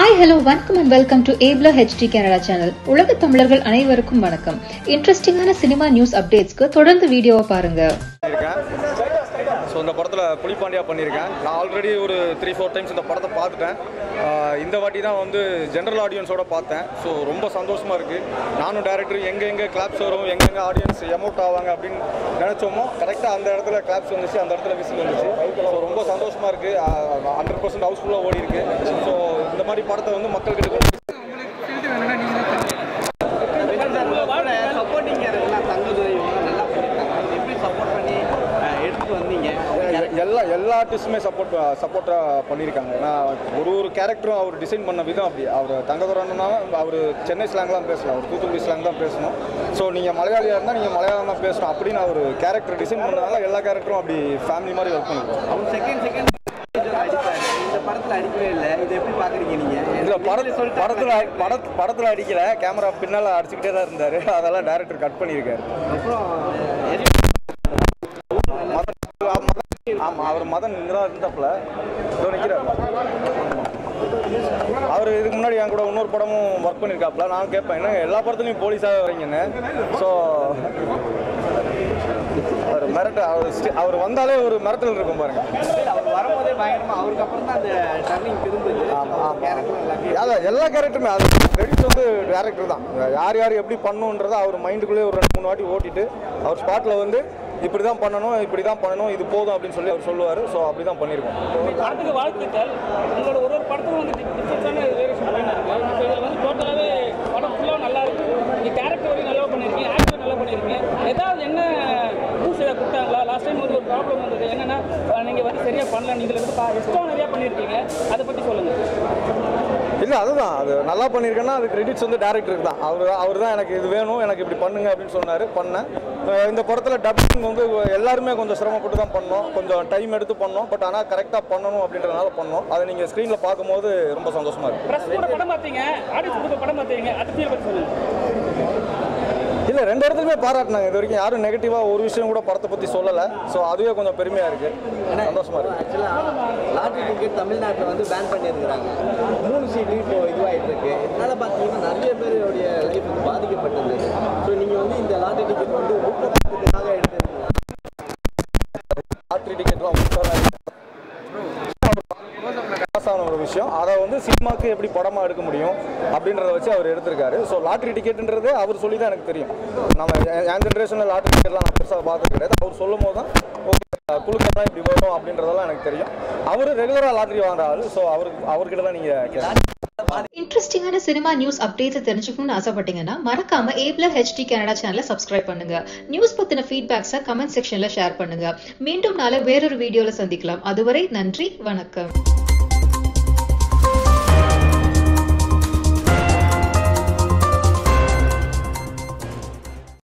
hi hello வணக்கம் and welcome to ஏப்லா HD Canada channel உலக தமிழர்கள் அனைவருக்கும் வணக்கம் இன்ட்ரெஸ்டிங்கான சினிமா நியூஸ் அப்டேட்ஸ்க்கு தொடர்ந்து வீடியோவை பாருங்க இருக்கேன் ஸோ இந்த படத்தில் புலிப்பாண்டியா பண்ணியிருக்கேன் நான் ஆல்ரெடி ஒரு த்ரீ ஃபோர் டைம்ஸ் இந்த படத்தை பார்த்துட்டேன் ஆஹ் இந்த வாட்டி தான் வந்து ஜென்ரல் ஆடியன்ஸோட பார்த்தேன் ஸோ ரொம்ப சந்தோஷமாக இருக்குது நானும் டேரக்டர் எங்கே எங்கே கிளாப்ஸ் வரும் எங்கெங்கே ஆடியன்ஸ் எமௌண்ட் ஆவாங்க அப்படின்னு நினச்சோமோ கரெக்டாக அந்த இடத்துல கிளாப்ஸ் வந்துச்சு அந்த இடத்துல விசில் வந்துச்சு ஸோ ரொம்ப சந்தோஷமாக இருக்குது ஹண்ட்ரட் பர்சன்ட் ஹவுஸ்ஃபுல்லாக ஓடி இருக்கு ஸோ இந்த மாதிரி படத்தை வந்து மக்கள்கிட்ட கொண்டு சப்போர்ட்டிங் கேரக்டர்லாம் தங்கதுரை இவங்க நல்லா பண்ணியிருக்காங்க எப்படி சப்போர்ட் பண்ணி அஹ், எடுத்துட்டு வந்தீங்க எ- எல்லா எல்லா ஆர்டிஸ்ட்டுமே சப்போர்ட் சப்போர்ட்டாக பண்ணியிருக்காங்க ஏன்னா ஒரு ஒரு கேரக்டரும் அவர் டிசைன் பண்ண விதம் அப்படி அவர் தங்கதுரன்னா அவர் சென்னை ஸ்லாங்லாம் பேசலாம் அவர் தூத்துக்குடி ஸ்லாங் தான் பேசணும் ஸோ நீங்கள் மலையாளியாக இருந்தால் நீங்கள் மலையாளம் தான் பேசணும் அப்படின்னு அவர் கேரக்டர் டிசைன் பண்ணனால எல்லா கேரக்டரும் அப்படி ஃபேமிலி மாதிரி ஒர்க் பண்ணிருக்கோம் அவர் செகண்ட் செகண்ட் அடிப்பாரு இந்த படத்தில் அடிக்கவே இல்லை இதை எப்படி பார்க்குறீங்க நீங்கள் இதில் படத்தில் படத்தில் பட படத்தில் அடிக்கல கேமரா பின்னால் அடிச்சுக்கிட்டே தான் இருந்தார் அதெல்லாம் டேரக்டர் கட் பண்ணியிருக்காரு அப்புறம் ஆமாம் அவர் மதன் இங்கே தான் இருந்தாப்புல இதோ நிற்கிறார் அவர் இதுக்கு முன்னாடி என் கூட இன்னொரு படமும் ஒர்க் பண்ணியிருக்காப்புல நான் கேட்பேன் என்ன எல்லா படத்துலையும் போலீஸாக வரீங்கன்னு ஸோ அவர் மிரட்ட அவர் ஸ்டி- அவர் வந்தாலே ஒரு மிரட்டல் இருக்கும் பாருங்க அவர் வரும்போதே பயங்கரமா அவருக்கு அப்புறம் தான் அந்த டர்னிங் திரும்புது கேரக்டர் எல்லாத்தையும் அதான் எல்லா கேரக்டருமே அது கிரெடிட்ஸ் வந்து டேரக்டர் தான் யார் யார் எப்படி பண்ணணுன்றதை அவர் மைண்டுக்குள்ளேயே ஒரு ரெண்டு மூணு வாட்டி ஓட்டிட்டு அவர் ஸ்பாட்டில் வந்து இப்படி தான் பண்ணணும் இப்படி தான் பண்ணணும் இது போதும் அப்படின்னு சொல்லி அவர் சொல்லுவார் ஸோ அப்படி தான் பண்ணியிருக்கோம் படத்துக்கு வாழ்த்துக்கள் உங்களோட ஒரு ஒரு படத்துக்கும் வந்து டிஃப்ரெண்ட்டான வேரியேஷன் பண்ணிட்டு இருக்கு இப்போ இதில் வந்து டோட்டலாகவே படம் ஃபுல்லாக நல்லா இருக்கு நீங்கள் கேரக்டர் வரையும் நல்லா பண்ணியிருக்கீங்க ஆக்டர் நல்லா பண்ணியிருக்கீங்க ஏதாவது என்ன பூஸ் ஏதாவது கொடுத்தாங்களா லாஸ்ட் டைம் வந்து ஒரு ப்ராப்ளம் வந்தது என்னன்னா நீங்கள் வந்து சரியாக பண்ணல இதில் வந்து எக்ஸ்ட்ரா நிறையா பண்ணியிருக்கீங்க அதை பற்றி சொல்லுங்கள் இல்லை அதுதான் அது நல்லா பண்ணியிருக்கேன்னா அது கிரெடிட்ஸ் வந்து டேரக்டருக்கு தான் அவர் அவர் தான் எனக்கு இது வேணும் எனக்கு இப்படி பண்ணுங்க அப்படின்னு சொன்னார் பண்ணேன் அஹ் இந்த படத்தில் டப்பிங் வந்து எல்லாருமே கொஞ்சம் சிரமப்பட்டு தான் பண்ணோம் கொஞ்சம் டைம் எடுத்து பண்ணோம் பட் ஆனால் கரெக்டாக பண்ணணும் அப்படின்றதுனால பண்ணோம் அதை நீங்கள் ஸ்க்ரீனில் பார்க்கும்போது ரொம்ப சந்தோஷமாக இருக்குது ப்ரெஸ் கூட படம் பார்த்தீங்க ஆடியன்ஸ் கூட படம் பார்த்தீங்க அதை ஃபீல் பற்றி சொல்லுங்கள் இல்லை ரெண்டு இடத்துலையுமே பாராட்டினாங்க இது வரைக்கும் யாரும் நெகட்டிவாக ஒரு விஷயம் கூட படத்தை பற்றி சொல்லலை ஸோ அதுவே கொஞ்சம் பெருமையாக இருக்குது சந்தோஷமாக இருக்குது ஆக்சுவலாக லாட்ரி டிக்கெட் தமிழ்நாட்டில் வந்து பேன் பண்ணியிருக்கிறாங்க மூணு சீட்டு இப்போ இதுவாகிட்டு இருக்கு இதனால பார்த்தீங்கன்னா நிறைய பேருடைய லைஃப் வந்து பாதிக்கப்பட்டது ஸோ நீங்கள் வந்து இந்த லாட்ரி டிக்கெட் வந்து ஊக்கத்துக்காக எடுத்திருக்கீங்க லாட்ரி டிக்கெட்லாம் காசான ஒரு விஷயம் அதை வந்து சினிமாக்கு எப்படி படமாக எடுக்க முடியும் அப்படின்றத வச்சு அவர் எடுத்திருக்காரு ஸோ லாட்ரி டிக்கெட்டுன்றது அவர் சொல்லி தான் எனக்கு தெரியும் நம்ம என் என் ஜென்ரேஷனில் லாட்ரி டிக்கெட்லாம் நான் பெருசாக பார்த்தது கிடையாது அவர் சொல்லும் போது தான் ஓகே குழுக்கெல்லாம் இப்படி வரும் அப்படின்றதெல்லாம் எனக்கு தெரியும் அவர் ரெகுலராக லாட்ரி வாங்குற ஆள் ஸோ அவருக்கு அவர்கிட்ட தான் நீங்கள் கேட்கலாம் இன்ட்ரெஸ்டிங்கான சினிமா நியூஸ் அப்டேட்ஸ் தெரிஞ்சுக்கணும்னு ஆசைப்பட்டீங்கன்னா மறக்காம ஏப்லா ஹெச்டி கனடா சேனலை சப்ஸ்கிரைப் பண்ணுங்க நியூஸ் பத்தின ஃபீட்பேக்ஸை கமெண்ட் செக்ஷன்ல ஷேர் பண்ணுங்க மீண்டும் நாளை வேறொரு வீடியோல சந்திக்கலாம் அதுவரை நன்றி வணக்கம்